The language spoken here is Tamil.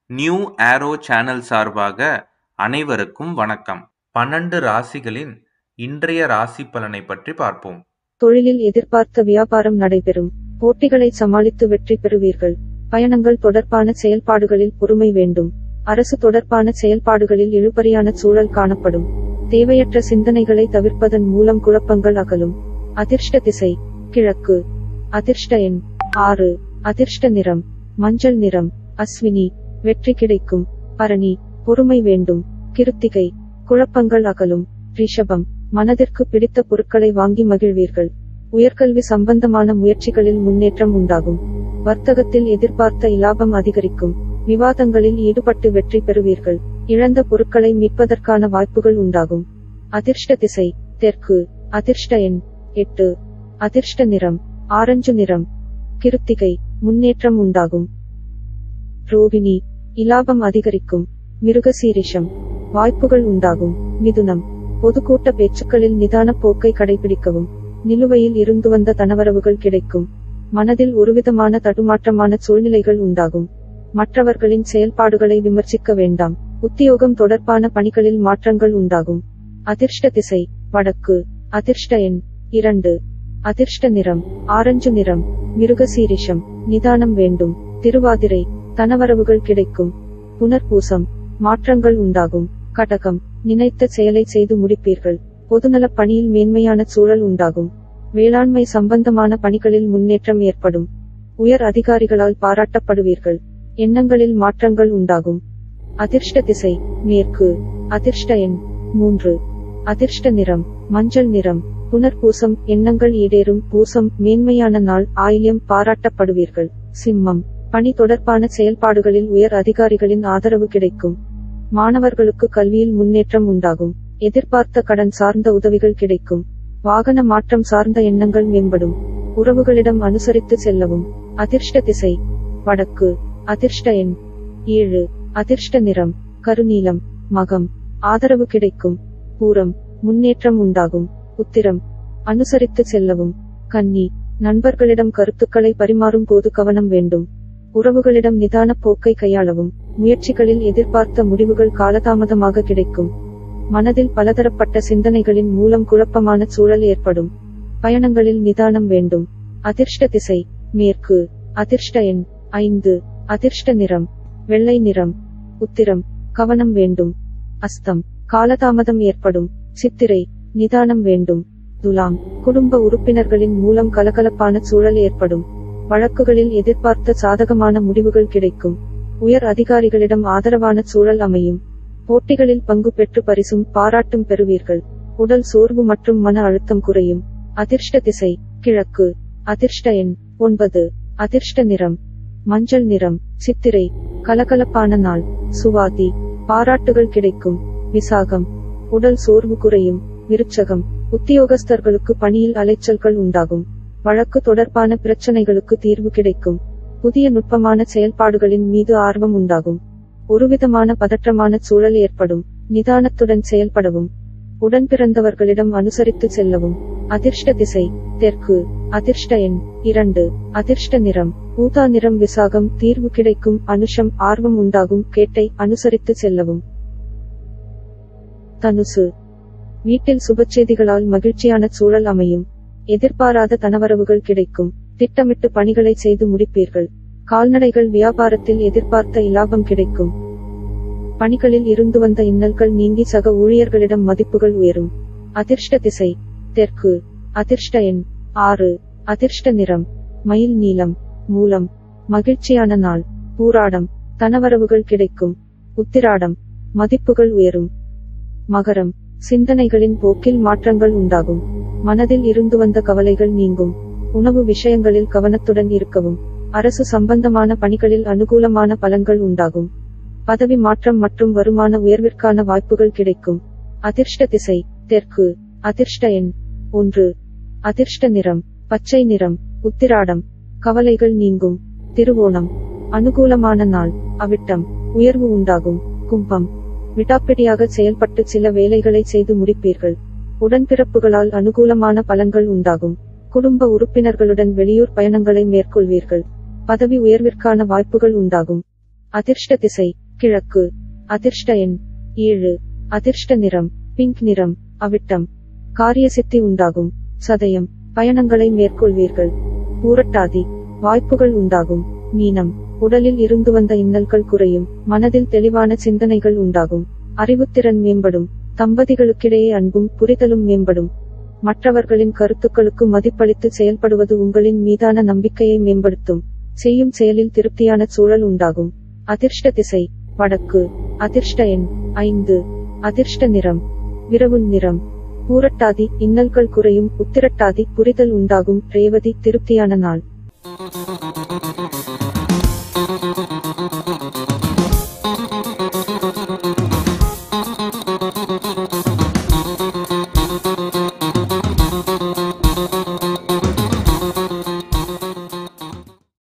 நியூ ஆரோ சேனல் சார்பாக அனைவருக்கும் வணக்கம் பன்னெண்டு ராசிகளின் இன்றைய ராசி பலனை பற்றி பார்ப்போம் தொழிலில் எதிர்பார்த்த வியாபாரம் நடைபெறும் போட்டிகளை சமாளித்து வெற்றி பெறுவீர்கள் பயணங்கள் தொடர்பான செயல்பாடுகளில் பொறுமை வேண்டும் அரசு தொடர்பான செயல்பாடுகளில் இழுபறியான சூழல் காணப்படும் தேவையற்ற சிந்தனைகளை தவிர்ப்பதன் மூலம் குழப்பங்கள் அகலும் அதிர்ஷ்ட திசை கிழக்கு அதிர்ஷ்ட எண் ஆறு அதிர்ஷ்ட நிறம் மஞ்சள் நிறம் அஸ்வினி வெற்றி கிடைக்கும் பரணி பொறுமை வேண்டும் கிருத்திகை குழப்பங்கள் அகலும் ரிஷபம் மனதிற்கு பிடித்த பொருட்களை வாங்கி மகிழ்வீர்கள் உயர்கல்வி சம்பந்தமான முயற்சிகளில் முன்னேற்றம் உண்டாகும் வர்த்தகத்தில் எதிர்பார்த்த இலாபம் அதிகரிக்கும் விவாதங்களில் ஈடுபட்டு வெற்றி பெறுவீர்கள் இழந்த பொருட்களை மீட்பதற்கான வாய்ப்புகள் உண்டாகும் அதிர்ஷ்ட திசை தெற்கு அதிர்ஷ்ட எண் எட்டு அதிர்ஷ்ட நிறம் ஆரஞ்சு நிறம் கிருத்திகை முன்னேற்றம் உண்டாகும் ரோகிணி இலாபம் அதிகரிக்கும் மிருகசீரிஷம் வாய்ப்புகள் உண்டாகும் மிதுனம் பொதுக்கூட்ட பேச்சுக்களில் நிதான போக்கை கடைபிடிக்கவும் நிலுவையில் இருந்து வந்த தனவரவுகள் கிடைக்கும் மனதில் ஒருவிதமான தடுமாற்றமான சூழ்நிலைகள் உண்டாகும் மற்றவர்களின் செயல்பாடுகளை விமர்சிக்க வேண்டாம் உத்தியோகம் தொடர்பான பணிகளில் மாற்றங்கள் உண்டாகும் அதிர்ஷ்ட திசை வடக்கு அதிர்ஷ்ட எண் இரண்டு அதிர்ஷ்ட நிறம் ஆரஞ்சு நிறம் மிருகசீரிஷம் நிதானம் வேண்டும் திருவாதிரை தனவரவுகள் கிடைக்கும் புனர்பூசம் மாற்றங்கள் உண்டாகும் கடகம் நினைத்த செயலை செய்து முடிப்பீர்கள் பொதுநலப் பணியில் மேன்மையான சூழல் உண்டாகும் வேளாண்மை சம்பந்தமான பணிகளில் முன்னேற்றம் ஏற்படும் உயர் அதிகாரிகளால் பாராட்டப்படுவீர்கள் எண்ணங்களில் மாற்றங்கள் உண்டாகும் அதிர்ஷ்ட திசை மேற்கு அதிர்ஷ்ட எண் மூன்று அதிர்ஷ்ட நிறம் மஞ்சள் நிறம் புனர்பூசம் எண்ணங்கள் ஈடேறும் பூசம் மேன்மையான நாள் ஆயில்யம் பாராட்டப்படுவீர்கள் சிம்மம் பணி தொடர்பான செயல்பாடுகளில் உயர் அதிகாரிகளின் ஆதரவு கிடைக்கும் மாணவர்களுக்கு கல்வியில் முன்னேற்றம் உண்டாகும் எதிர்பார்த்த கடன் சார்ந்த உதவிகள் கிடைக்கும் வாகன மாற்றம் சார்ந்த எண்ணங்கள் மேம்படும் உறவுகளிடம் அனுசரித்து செல்லவும் அதிர்ஷ்ட திசை வடக்கு அதிர்ஷ்ட எண் ஏழு அதிர்ஷ்ட நிறம் கருநீலம் மகம் ஆதரவு கிடைக்கும் பூரம் முன்னேற்றம் உண்டாகும் உத்திரம் அனுசரித்து செல்லவும் கன்னி நண்பர்களிடம் கருத்துக்களை பரிமாறும் போது கவனம் வேண்டும் உறவுகளிடம் நிதான போக்கை கையாளவும் முயற்சிகளில் எதிர்பார்த்த முடிவுகள் காலதாமதமாக கிடைக்கும் மனதில் பலதரப்பட்ட சிந்தனைகளின் மூலம் குழப்பமான சூழல் ஏற்படும் பயணங்களில் நிதானம் வேண்டும் அதிர்ஷ்ட திசை மேற்கு அதிர்ஷ்ட எண் ஐந்து அதிர்ஷ்ட நிறம் வெள்ளை நிறம் உத்திரம் கவனம் வேண்டும் அஸ்தம் காலதாமதம் ஏற்படும் சித்திரை நிதானம் வேண்டும் துலாம் குடும்ப உறுப்பினர்களின் மூலம் கலகலப்பான சூழல் ஏற்படும் வழக்குகளில் எதிர்பார்த்த சாதகமான முடிவுகள் கிடைக்கும் உயர் அதிகாரிகளிடம் ஆதரவான சூழல் அமையும் போட்டிகளில் பங்கு பெற்று பரிசும் பாராட்டும் பெறுவீர்கள் உடல் சோர்வு மற்றும் மன அழுத்தம் குறையும் அதிர்ஷ்ட திசை கிழக்கு அதிர்ஷ்ட எண் ஒன்பது அதிர்ஷ்ட நிறம் மஞ்சள் நிறம் சித்திரை கலகலப்பான நாள் சுவாதி பாராட்டுகள் கிடைக்கும் விசாகம் உடல் சோர்வு குறையும் விருச்சகம் உத்தியோகஸ்தர்களுக்கு பணியில் அலைச்சல்கள் உண்டாகும் வழக்கு தொடர்பான பிரச்சனைகளுக்கு தீர்வு கிடைக்கும் புதிய நுட்பமான செயல்பாடுகளின் மீது ஆர்வம் உண்டாகும் ஒருவிதமான பதற்றமான சூழல் ஏற்படும் நிதானத்துடன் செயல்படவும் உடன் பிறந்தவர்களிடம் அனுசரித்து செல்லவும் அதிர்ஷ்ட திசை தெற்கு அதிர்ஷ்ட எண் இரண்டு அதிர்ஷ்ட நிறம் ஊதா நிறம் விசாகம் தீர்வு கிடைக்கும் அனுஷம் ஆர்வம் உண்டாகும் கேட்டை அனுசரித்து செல்லவும் தனுசு வீட்டில் சுபச்செய்திகளால் மகிழ்ச்சியான சூழல் அமையும் எதிர்பாராத தனவரவுகள் கிடைக்கும் திட்டமிட்டு பணிகளை செய்து முடிப்பீர்கள் கால்நடைகள் வியாபாரத்தில் எதிர்பார்த்த இலாபம் கிடைக்கும் பணிகளில் இருந்து வந்த இன்னல்கள் நீங்கி சக ஊழியர்களிடம் மதிப்புகள் உயரும் அதிர்ஷ்ட திசை தெற்கு அதிர்ஷ்ட எண் ஆறு அதிர்ஷ்ட நிறம் மயில் நீலம் மூலம் மகிழ்ச்சியான நாள் பூராடம் தனவரவுகள் கிடைக்கும் உத்திராடம் மதிப்புகள் உயரும் மகரம் சிந்தனைகளின் போக்கில் மாற்றங்கள் உண்டாகும் மனதில் இருந்து வந்த கவலைகள் நீங்கும் உணவு விஷயங்களில் கவனத்துடன் இருக்கவும் அரசு சம்பந்தமான பணிகளில் அனுகூலமான பலன்கள் உண்டாகும் பதவி மாற்றம் மற்றும் வருமான உயர்விற்கான வாய்ப்புகள் கிடைக்கும் அதிர்ஷ்ட திசை தெற்கு அதிர்ஷ்ட எண் ஒன்று அதிர்ஷ்ட நிறம் பச்சை நிறம் உத்திராடம் கவலைகள் நீங்கும் திருவோணம் அனுகூலமான நாள் அவிட்டம் உயர்வு உண்டாகும் கும்பம் விடாப்பிடியாக செயல்பட்டு சில வேலைகளை செய்து முடிப்பீர்கள் உடன்பிறப்புகளால் அனுகூலமான பலன்கள் உண்டாகும் குடும்ப உறுப்பினர்களுடன் வெளியூர் பயணங்களை மேற்கொள்வீர்கள் பதவி உயர்விற்கான வாய்ப்புகள் உண்டாகும் அதிர்ஷ்ட திசை கிழக்கு அதிர்ஷ்ட எண் ஏழு அதிர்ஷ்ட நிறம் பிங்க் நிறம் அவிட்டம் காரிய சித்தி உண்டாகும் சதயம் பயணங்களை மேற்கொள்வீர்கள் பூரட்டாதி வாய்ப்புகள் உண்டாகும் மீனம் உடலில் இருந்து வந்த இன்னல்கள் குறையும் மனதில் தெளிவான சிந்தனைகள் உண்டாகும் அறிவுத்திறன் மேம்படும் தம்பதிகளுக்கிடையே அன்பும் புரிதலும் மேம்படும் மற்றவர்களின் கருத்துக்களுக்கு மதிப்பளித்து செயல்படுவது உங்களின் மீதான நம்பிக்கையை மேம்படுத்தும் செய்யும் செயலில் திருப்தியான சூழல் உண்டாகும் அதிர்ஷ்ட திசை வடக்கு அதிர்ஷ்ட எண் ஐந்து அதிர்ஷ்ட நிறம் விரவுன் நிறம் பூரட்டாதி இன்னல்கள் குறையும் உத்திரட்டாதி புரிதல் உண்டாகும் ரேவதி திருப்தியான நாள்